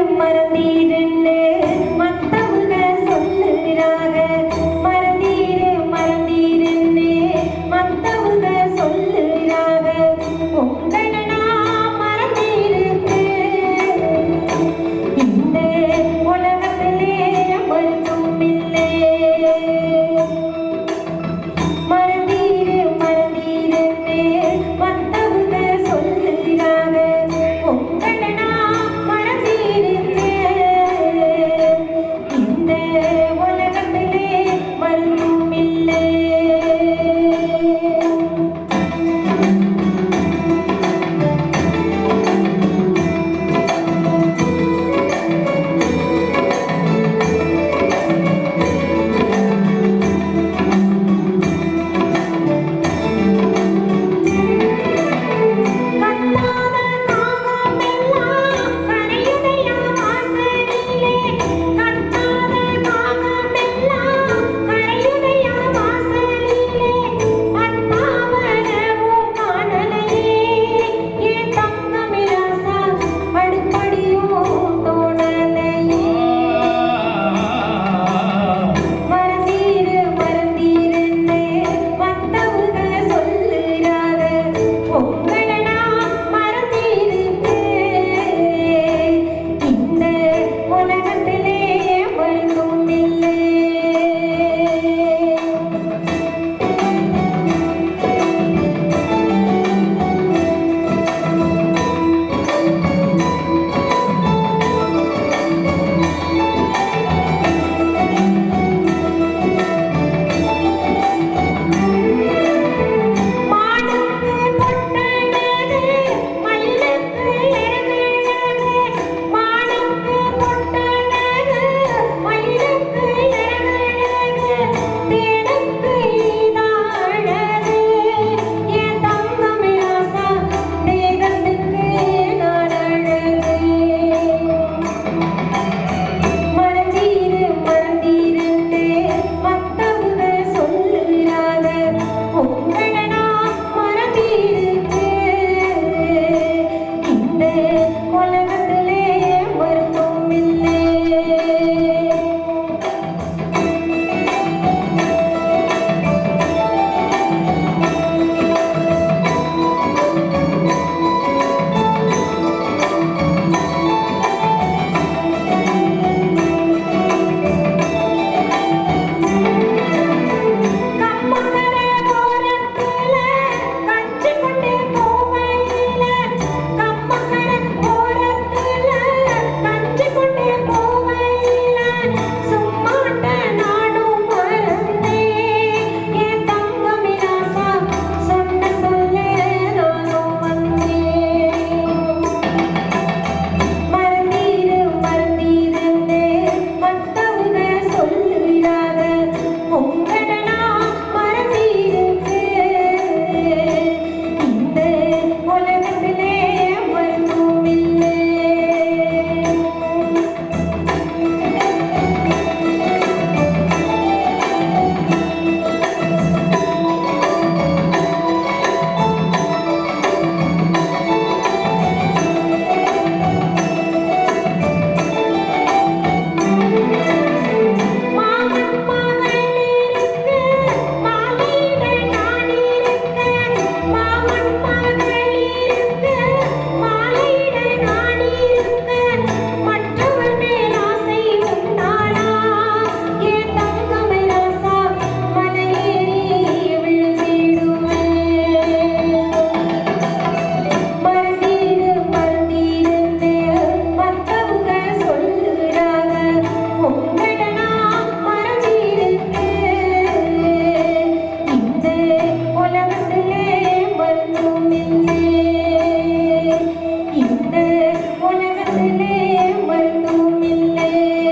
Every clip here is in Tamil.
மறந்தீருன்னு மத்தவங்க சொல்லுறாங்க மறந்தீரு மறந்தீருன்னு மத்தவங்க சொல்லுறாங்க உங்களை நான் மறந்திருக்கேன் இந்த உலகத்திலே மருத்துவம் இல்லை மறந்தீரு மறந்தீருன்னு மத்தவங்க சொல்லுறாங்க உங்களை நான் மறந்திருக்கேன் இந்த உலகத்திலே மருத்துவம் இல்லை கண்ணாத காகமெல்லாம் கரையுதையா வாசலிலே கண்ணாத காகமெல்லாம் கரையுதையா வாசலிலே அத்தாவரவும் காணலையே என் தங்கமிராசா அடுப்படியும் தோணலையே மறந்தீரு மறந்தீருன்னு மத்தவங்க சொல்லுறாங்க உங்களை நான் மறந்திருக்கேன் இந்த உலகத்திலே மருந்தும் இல்லை மானுக்கு பொட்டழகு மயிலுக்கு இறகழகு மானுக்கு பொட்டழகு மயிலுக்கு இறகழகு தேனுக்கு ஈடாழகு என் தங்கமிராசா தேகத்துக்கு நான் அழகு மறந்தீரு மறந்தீருன்னு மத்தவங்க சொல்லுறாங்க உங்களை நான் மறந்திருக்கேன் இந்த உலகத்திலே மருத்துவம் இல்லை கம்மகர ஓரத்துல கஞ்சி கொண்டு போவையில கம்மகர ஓரத்துல கஞ்சி கொண்டு போவையில சும்மாட்ட நானும் மறந்தேன் என் தங்கமிராசா சொன்ன சொல்ல நானும் வந்தேன் மறந்தீரு மறந்தீருன்னு மத்தவங்க சொல்லுறாங்க உங்களை நான் மறந்திருக்கேன் இந்த உலகத்திலே மருத்துவம் இல்லை மாமன் மகள் இருக்க மாலையிட நான் இருக்க மாமன் மகள் இருக்க மாலையிட நான் இருக்க மற்றவர் மேல் ஆசை உண்டானா என் தங்கமை ராசா மலையேறி விழுந்திடுவேன் மறந்தீரு மறந்தீருன்னு மத்தவங்க சொல்லுறாங்க உங்களை நான் மறந்திருக்கேன் இந்த உலகத்திலே மருந்தும் இல்லை இந்த உலகத்திலே மருந்தும் இல்லை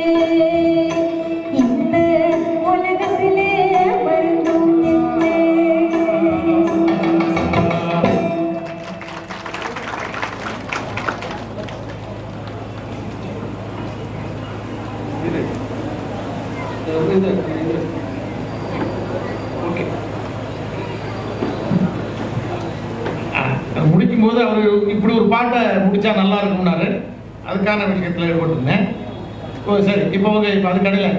இந்த உலகத்திலே மருந்தும் இல்லை இது இது இது ஓகே முடிக்கும் போது அவர் இப்படி ஒரு பாட்டை முடிச்சா நல்லா இருக்கும்னாரு அதுக்கான விஷயத்தில் ஈடுபட்டிருந்தேன் ஓ சரி இப்போ அவங்க இப்போ அது கடையில்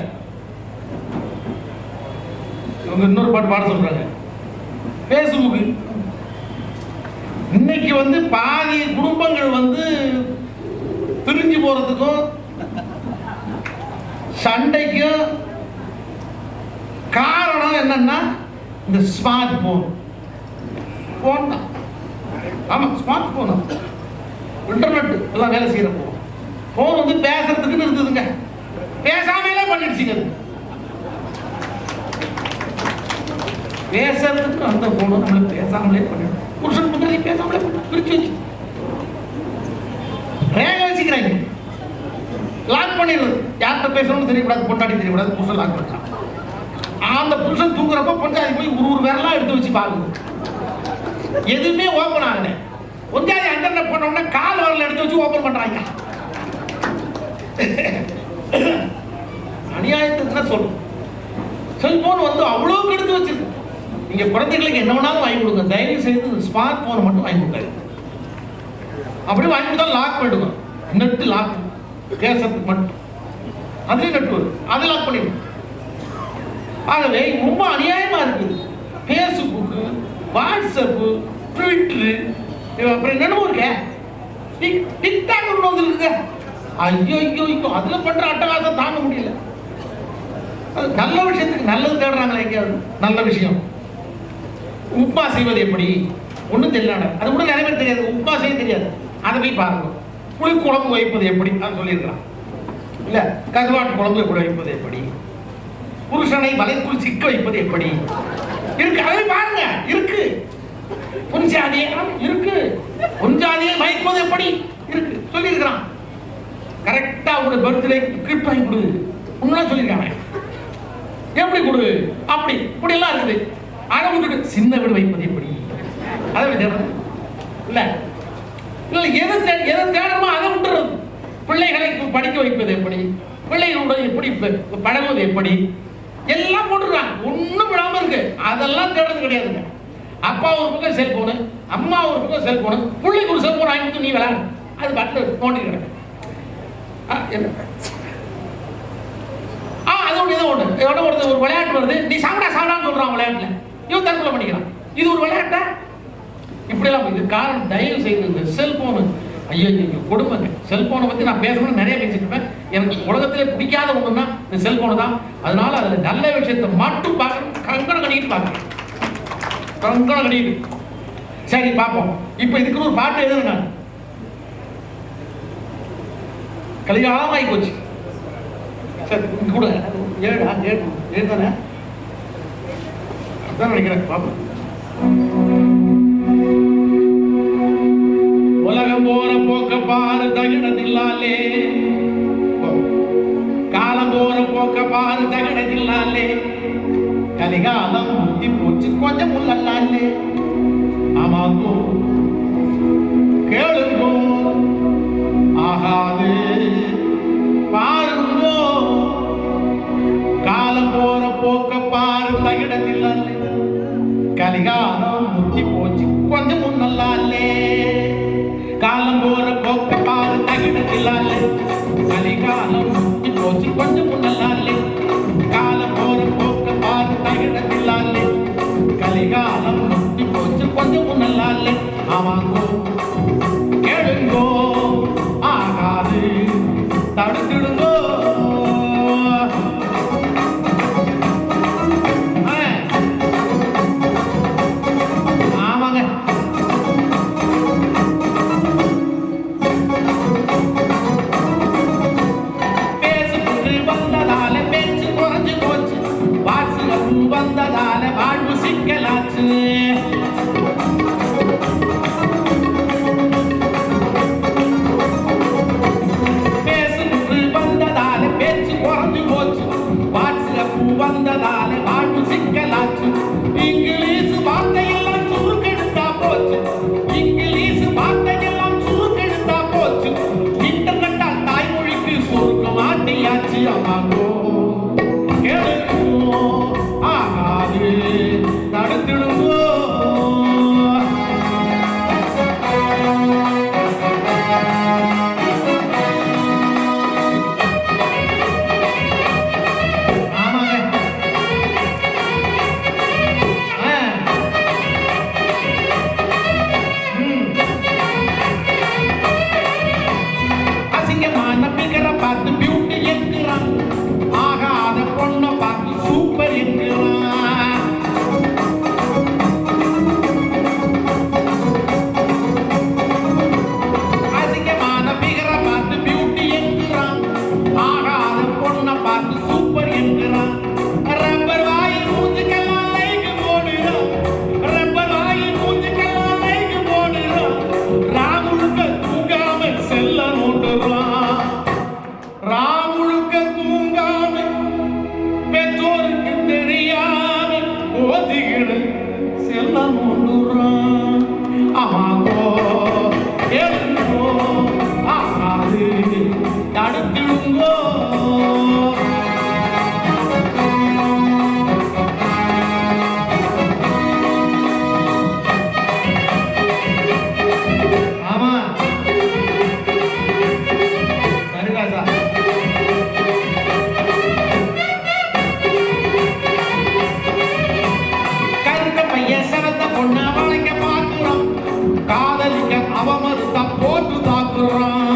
இவங்க இன்னொரு பாட்டு பாட சொல்றாங்க ஃபேஸ்புக்கு இன்னைக்கு வந்து பாதி குடும்பங்கள் வந்து பிரிஞ்சு போறதுக்கும் சண்டைக்கும் காரணம் என்னன்னா இந்த ஸ்மார்ட் போன் போன் தான் ஆமா ஸ்மார்ட் போன் இன்டர்நெட் எல்லாம் வேலை செய்யற போன் போன் வந்து பேசுறதுக்குன்னு இருந்ததுங்க பேசாமலே பண்ணிடுச்சுங்க அது பேசுறதுக்கு அந்த போன நம்மள பேசாமலே பண்ணிடும் புருஷன் பண்றதை பேசாமலே பண்ண பிரிச்சு வச்சு ரேக வச்சுக்கிறாங்க லாக் பண்ணிடுறது யார்கிட்ட பேசணும்னு தெரியக்கூடாது பொண்டாட்டி தெரியக்கூடாது புருஷன் லாக் பண்ணிட்டான் அந்த புருஷன் தூங்குறப்ப பொண்டாட்டி போய் ஒரு ஒரு விரலாம் எடுத்து வச்சு பாக்குது எதுவுமே ஓபன் ஆகல பொண்டாட்டி அண்டர்நெட் பண்ண உடனே கால் விரல் எடுத்து வச்சு ஓபன் பண்றாங்க அநியாயத்துக்கு என்ன சொல்லும் செல்போன் வந்து அவ்வளவு எடுத்து வச்சிருக்கு நீங்க குழந்தைகளுக்கு என்ன வேணாலும் வாங்கி கொடுங்க தயவு செய்து ஸ்மார்ட் போன் மட்டும் வாங்கி கொடுக்காது அப்படி வாங்கி கொடுத்தா லாக் பண்ணிடுங்க நெட் லாக் பேசுறதுக்கு மட்டும் அதுலேயும் நெட் வரும் அதை லாக் பண்ணிடுங்க ஆகவே ரொம்ப அநியாயமா இருக்குது ஃபேஸ்புக்கு வாட்ஸ்அப்பு ட்விட்டரு அப்புறம் என்னென்னமோ இருக்க டிக் டிக்டாக் ஒன்று வந்துருக்குங்க ஐயோ ஐயோ ஐயோ அதுல பண்ற அட்டகாசம் தாங்க முடியல அது நல்ல விஷயத்துக்கு நல்லது தேடுறாங்களே எங்கேயாவது நல்ல விஷயம் உப்மா செய்வது எப்படி ஒன்றும் தெரியல அது கூட நிறைய பேர் தெரியாது உப்மா செய்ய தெரியாது அதை போய் பாருங்க புளி குழம்பு வைப்பது எப்படி நான் சொல்லியிருக்கிறான் இல்ல கருவாட்டு குழம்பு எப்படி வைப்பது எப்படி புருஷனை வலைக்குள் சிக்க வைப்பது எப்படி இருக்கு அதை பாருங்க இருக்கு புஞ்சாதியை இருக்கு புஞ்சாதியை மயக்குவது எப்படி இருக்கு சொல்லியிருக்கிறான் கரெக்டா உங்க பர்த்டே கிஃப்ட் வாங்கி கொடு உண்மையா சொல்லியிருக்காங்க எப்படி கொடு அப்படி இப்படி எல்லாம் இருக்குது அதை விட்டுட்டு சின்ன வீடு வைப்பது எப்படி அதை விட்டுறது இல்ல இல்ல எதை தே- எதை தேடணுமோ அதை விட்டுறது பிள்ளைகளை படிக்க வைப்பது எப்படி பிள்ளைகளோட எப்படி ப- பழகுவது எப்படி எல்லாம் போட்டுருக்காங்க ஒண்ணும் விடாம இருக்கு அதெல்லாம் தேடுறது கிடையாதுங்க அப்பா ஒரு பக்கம் செல்போனு அம்மா ஒரு பக்கம் செல்போனு பிள்ளைக்கு ஒரு செல்போன் வாங்கி கொடுத்து நீ விளையாடு அது பட்டில் நோண்டி கிடக்கு ஆ, என்ன? ஆ அது ஒன்று இது ஒன்று இதோட ஒருத்தர் ஒரு விளையாட்டு வருது நீ சாப்பிடா சாப்பிடான்னு சொல்றான் விளையாட்டுல இவன் தற்கொலை பண்ணிக்கிறான் இது ஒரு விளையாட்டா இப்படிலாம் இது காரணம் தயவு செய்து இந்த செல்போனு ஐயோ ஐயோ கொடுமைங்க செல்போனை பத்தி நான் பேசணும்னு நிறைய பேசிட்டு இருப்பேன் எனக்கு உலகத்திலே பிடிக்காத ஒண்ணுன்னா இந்த செல்போனு தான் அதனால அதுல நல்ல விஷயத்தை மட்டும் பார்க்கணும் கங்கணம் கட்டிட்டு பார்க்கணும் கங்கணம் கட்டிட்டு சரி பார்ப்போம் இப்போ இதுக்கு ஒரு பாட்டு எழுதுங்க நான் கலிகாலமாகி போச்சு சரி இங்க கூட ஏழா ஏழு ஏழு தானே அதான் நினைக்கிறேன் பார்ப்போம் உலகம் போற போக்க பாரு தகிடதில்லாலே காலம் போற போக்க பாரு தகிடதில்லாலே கலிகாலம் முத்தி போச்சு கொஞ்சம் உள்ளல்லாலே ஆமாங்கோ கேளுங்கோ ஆகாது பாருங்கோ காலம் போற போக்க பாரு தகிடதில்லாலே கலிகாலம் முத்தி போச்சு கொஞ்சம் முன்னல்லாலே காலம் போற போக்க பாரு தகிடதில்லாலே கலிகாலம் முத்தி போச்சு கொஞ்சம் முன்னல்லாலே காலம் போற போக்க பாரு தகிடதில்லாலே கலிகாலம் முத்தி போச்சு கொஞ்சம் முன்னல்லாலே ஆமாங்கோ கேளுங்கோ ஆகாது தடுத்துடுங்கோ ஆ. ஆமாங்க பேசுக்கு வந்ததால பேச்சு குறைஞ்சு போச்சு வாட்ஸ்அப் வந்ததால வாழ்வு சிக்கலாச்சு பேசுக்கு வந்ததால பேச்சு குறைஞ்சு போச்சு வாட்ஸ்அப் வந்ததால வாழ்வு சிக்கலாச்சு இங்கிலீஷ் வார்த்தையெல்லாம் சுருக்கெடுத்தா போச்சு இங்கிலீஷ் வார்த்தையெல்லாம் சுருக்கெடுத்தா போச்சு இன்டர்நெட்டால் தாய்மொழிக்கு சுருக்க மாட்டியாச்சு அம்மாங்கோ கேளுங்கோ ஆகாது தடுத்துடுங்கோ அசிங்கமான பிகரை பார்த்து பியூட்டி என்கிறான் ஆகாத பொண்ணை பார்த்து சூப்பர் என்கிறான் அசிங்கமான பிகரை பார்த்து பியூட்டி என்கிறான் ஆகாத பொண்ணை பார்த்து சூப்பர் என்கிறான் ரப்பர் வாயில் மூஞ்சுக்கெல்லாம் லைக் போடுறான் ரப்பர் வாயில் மூஞ்சுக்கெல்லாம் லைக் போடுறான் ராமுழுக்க தூங்காம செல்ல நோண்டுறான் ராமுழுக்க தூங்காம பெற்றோருக்கு தெரியாம ஓதிக்கிடு செல்ல நோண்டுறான் ஆமாங்கோ எழுங்கோ ஆகாது தடுத்திடுங்கோ ஆமா சரிராஜா கருத்த பையன் சிறந்த பொண்ணு வளைக்க பார்க்கிறோம் காதலிக்க அவமறுத்த போட்டு தாக்குறான்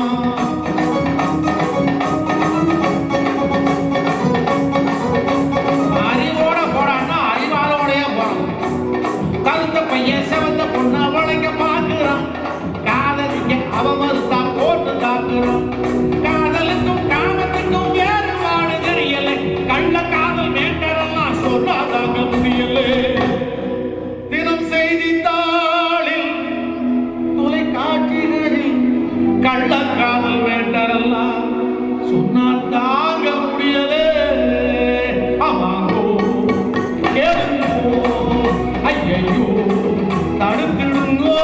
அறிவோட போறான்னா அறிவாளோடய போறான் கருத்த பையன் சிவந்த பொண்ணு வளைக்க பார்க்கிறான் காதலிக்க அவமறுத்தா போட்டு தாக்குறான் காதலுக்கும் காமத்துக்கும் வேறுபாடு தெரியல கள்ள காதல் வேண்டரெல்லாம் சொல்லாதாங்க முடியல தினம் செய்தித்தாளில் தொலைக்காட்சிகளில் கள்ள காதல் வேண்டரெல்லாம் சொன்னா தாங்க முடியலே ஆமாங்கோ கேளுங்கோ ஐயையோ தடுத்திடுங்கோ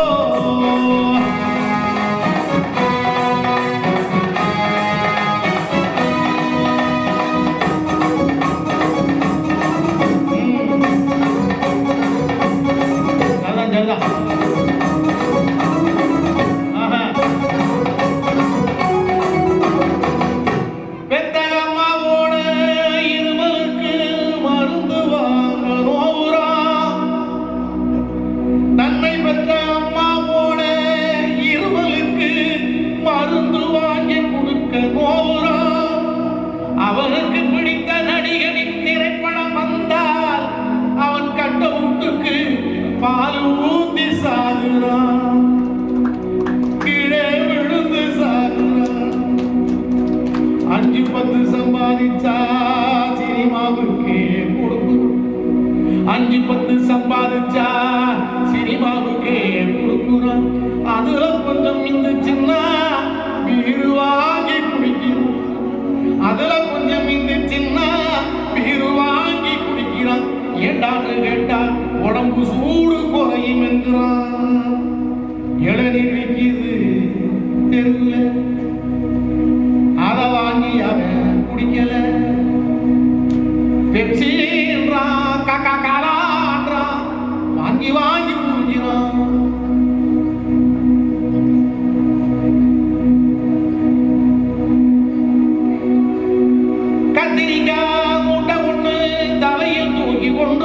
அதான் சரிதான் ஆஹா பெத்த அம்மாவோட இருமலுக்கு மருந்து வாங்க நோவுறா தன்னை பெற்ற அம்மாவோட இருமலுக்கு மருந்து வாங்கி கொடுக்க நோவுறா அவனுக்கு பிடித்த நடிகனின் திரைப்படம் வந்தால் அவன் கட்ட வீட்டுக்கு பால் ஊத்தி சாகுறான் கீழே விழுந்து சாகுறான் அஞ்சு பத்து சம்பாதிச்சா சினிமாவுக்கு கொடுக்கணும் அஞ்சு பத்து சம்பாதிச்சா சினிமாவுக்கு கொடுக்குறான் அதுல கொஞ்சம் இருந்துச்சுன்னா பீரு வாங்கி குடிக்கிறோம் அதுல கொஞ்சம் இருந்துச்சுன்னா பீரு வாங்கி குடிக்கிறான் ஏண்டான்னு கேட்டா உடம்பு சூடு குறையும் என்கிறான் இளநீர் விற்கிது தெருவில் அத வாங்கி அவன் குடிக்கல பெப்சின்றான் காக்கா காலான்றான் வாங்கி வாங்கி குடிக்கிறான் கத்திரிக்காய் மூட்டை ஒண்ணு தலையில் தூக்கி கொண்டு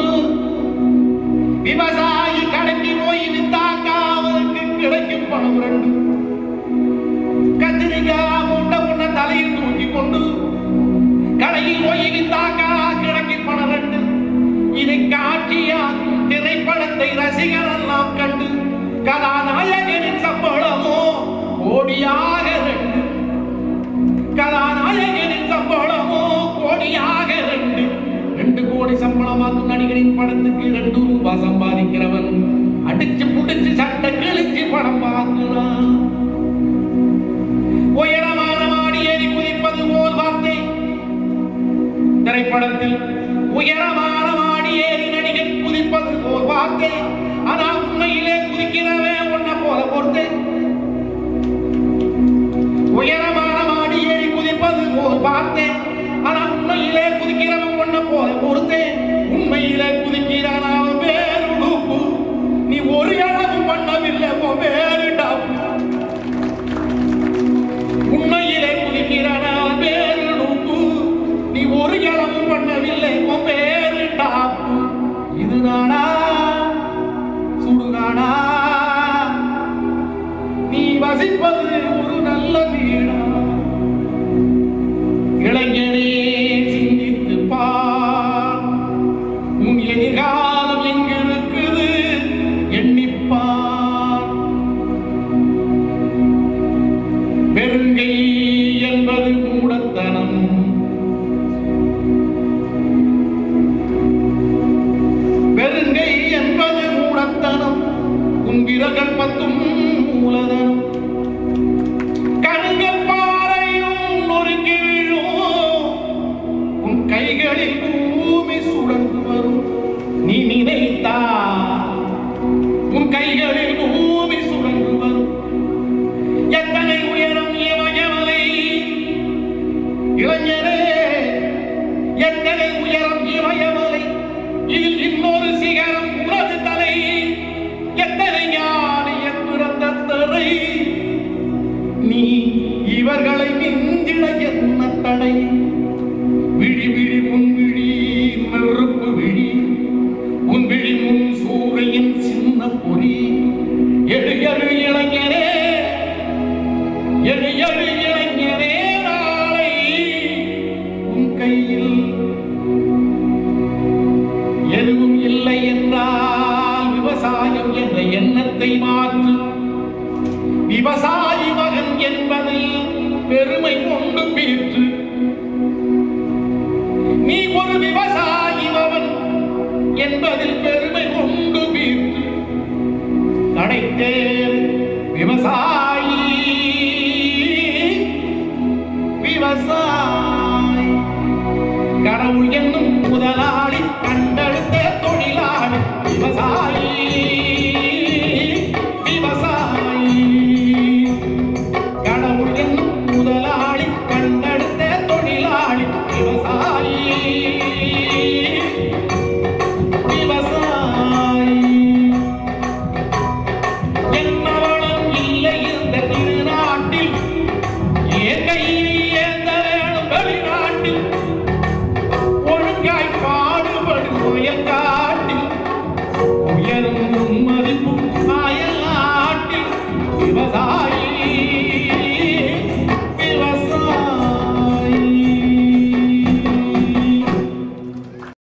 விவசாயி கடைக்கு போய் வித்தாக்கா அவருக்கு கிடைக்கும் பணம் ரெண்டு கத்திரிக்காய் மூட்டை ஒண்ணு தலையில் தூக்கி கொண்டு கடையில் போய் வித்தாக்கா கிடைக்கும் பணம் ரெண்டு இதை காட்சியா திரைப்படத்தை ரசிகர் எல்லாம் கண்டு கதாநாயகனின் சம்பளமோ கோடியாக ரெண்டு கதாநாயகனின் சம்பளமோ கோடியாக ரெண்டு ரெண்டு கோடி சம்பளமாக்கும் நடிகரின் படத்துக்கு ரெண்டு ரூபாய் சம்பாதிக்கிறவன் அடிச்சு புடிச்சு சட்டை கிழிச்சு படம் பார்க்கிறான் உயரமான மாடி ஏறி குதிப்பது போல் வார்த்தை திரைப்படத்தில் உயரமான மாடி ஏறி நடிகன் குதிப்பது போல் வார்த்தை ஆனால் உண்மையிலே குதிக்கிறவன் உன்னை போல பொறுத்து உயரமான மாடி ஏறி குதிப்பது போல் பார்த்தேன் ஆனா உண்மையிலே குதிக்கிறவன் ஒன்ன போல பொறுத்தேன் உண்மையிலே குதிக்கிறான் அவன் வேறு உடுப்பு நீ ஒரு அளவு பண்ணவில்லை உன் வேறு டாப்பு உண்மையிலே குதிக்கிறான் அவன் வேறு உடுப்பு நீ ஒரு அளவு பண்ணவில்லை உன் வேறு டாப்பு இதுதானா சுடுகாடா நீ வசிப்பது ஒரு நல்ல வீடா விதிகளை மிஞ்சிட என்ன தடை விழி விழி உன் விழி நெருப்பு விழி உன் விழி முன் சூரியன் சின்ன பொறி எழு எழு இளைஞரே எழு எழு இளைஞரே நாளை உன் கையில் எதுவும் இல்லை என்றால் விவசாயம் என்ற எண்ணத்தை மாற்று விவசாயி மகன் என்பதில் பெருமை கொண்டு பீற்று நீ ஒரு விவசாயி மகன் என்பதில் பெருமை கொண்டு பீற்று கடைத்தேர் விவசாயி விவசாயி கடவுள் என்னும் முதலாளி கண்டெடுத்த தொழிலாளி விவசாயி